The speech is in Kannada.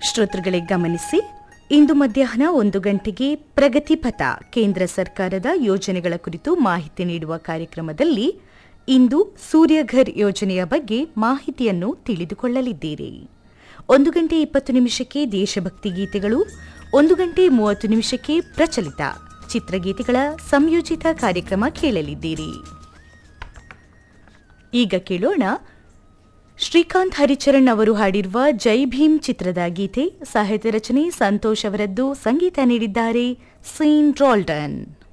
ಶ್ರೋತೃಗಳೇ ಗಮನಿಸಿ ಇಂದು ಮಧ್ಯಾಹ್ನ ಒಂದು ಗಂಟೆಗೆ ಪ್ರಗತಿ ಪಥ ಕೇಂದ್ರ ಸರ್ಕಾರದ ಯೋಜನೆಗಳ ಕುರಿತು ಮಾಹಿತಿ ನೀಡುವ ಕಾರ್ಯಕ್ರಮದಲ್ಲಿ ಇಂದು ಸೂರ್ಯಘರ್ ಯೋಜನೆಯ ಬಗ್ಗೆ ಮಾಹಿತಿಯನ್ನು ತಿಳಿದುಕೊಳ್ಳಲಿದ್ದೀರಿ ಒಂದು ಗಂಟೆ ಇಪ್ಪತ್ತು ನಿಮಿಷಕ್ಕೆ ದೇಶಭಕ್ತಿ ಗೀತೆಗಳು ಒಂದು ಗಂಟೆ ಮೂವತ್ತು ನಿಮಿಷಕ್ಕೆ ಪ್ರಚಲಿತ ಚಿತ್ರಗೀತೆಗಳ ಸಂಯೋಜಿತ ಕಾರ್ಯಕ್ರಮ ಕೇಳಲಿದ್ದೀರಿ ಈಗ ಕೇಳೋಣ ಶ್ರೀಕಾಂತ್ ಹರಿಚರಣ್ ಅವರು ಹಾಡಿರುವ ಜೈ ಭೀಮ್ ಚಿತ್ರದ ಗೀತೆ ಸಾಹಿತ್ಯ ರಚನೆ ಸಂತೋಷ್ ಅವರದ್ದು ಸಂಗೀತ ನೀಡಿದ್ದಾರೆ ಸೀನ್ ಡ್ರಾಲ್ಡನ್